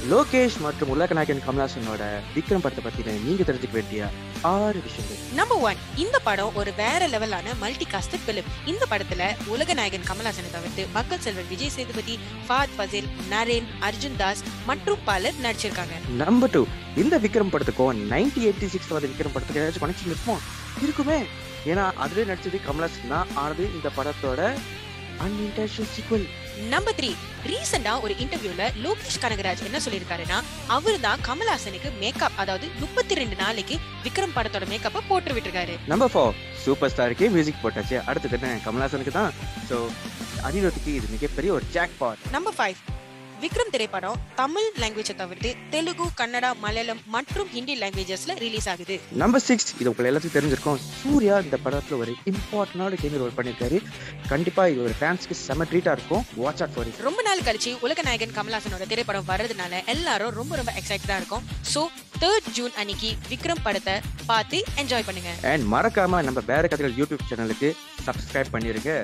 லோகேஷ் மற்றும் உலகநாயகன் கமலாசனோட விக்ரம் படத்தை பத்தின நீங்க தெரிஞ்சுக்க வேண்டிய ஆறு விஷயங்கள் நம்பர் ஒன் இந்த படம் ஒரு வேற லெவலான மல்டி காஸ்டட் பிலிம் இந்த படத்துல உலகநாயகன் கமல்ஹாசனை தவிர்த்து மக்கள் செல்வன் விஜய் சேதுபதி ஃபாத் பசில் நரேன் அர்ஜுன் தாஸ் மற்றும் பலர் நடிச்சிருக்காங்க நம்பர் டூ இந்த விக்ரம் படத்துக்கும் நைன்டி எயிட்டி சிக்ஸ் வர விக்ரம் படத்துக்கு ஏதாச்சும் கனெக்ஷன் இருக்குமோ இருக்குமே ஏன்னா அதுவே நடிச்சது கமலாசன் தான் ஆனது இந்த படத்தோட அன்இன்டென்ஷனல் சீக்வல் நம்பர் த்ரீ ரீசெண்டா ஒரு இன்டர்வியூல லோகேஷ் கனகராஜ் என்ன சொல்லியிருக்காருன்னா அவர் தான் கமல்ஹாசனுக்கு மேக்கப் அதாவது முப்பத்தி ரெண்டு நாளைக்கு விக்ரம் படத்தோட மேக்கப்பை போட்டு விட்டுருக்காரு நம்பர் ஃபோர் சூப்பர் ஸ்டாருக்கே மியூசிக் போட்டாச்சு அடுத்தது என்ன கமலாசனுக்கு தான் ஸோ அனிருத்துக்கு இது மிகப்பெரிய ஒரு jackpot number five Vikram திரைப்படம் தமிழ் லாங்குவேஜை தவிர்த்து தெலுங்கு கன்னடா மலையாளம் மற்றும் ஹிந்தி லாங்குவேஜஸ்ல ரிலீஸ் ஆகுது நம்பர் சிக்ஸ் இது உங்களுக்கு எல்லாத்துக்கும் தெரிஞ்சிருக்கும் சூர்யா இந்த படத்துல ஒரு இம்பார்ட்டன்டான கேமியர் ரோல் பண்ணியிருக்காரு கண்டிப்பா இது ஒரு ஃபேன்ஸ்க்கு செம ட்ரீட்டா இருக்கும் வாட்ச் அவுட் ஃபார் இட் ரொம்ப நாள் கழிச்சு உலகநாயகன் கமல்ஹாசனோட திரைப்படம் வர்றதுனால எல்லாரும் ரொம்ப ரொம்ப எக்ஸைட்டடா இருக்கும் சோ தேர்ட் ஜூன் அன்னைக்கு விக்ரம் படத்தை பார்த்து என்ஜாய் பண்ணுங்க அண்ட் மறக்காம நம்ம வேற கதைகள் யூடியூப் சேனலுக்கு சப்ஸ்கிரைப் பண்ணிருங்க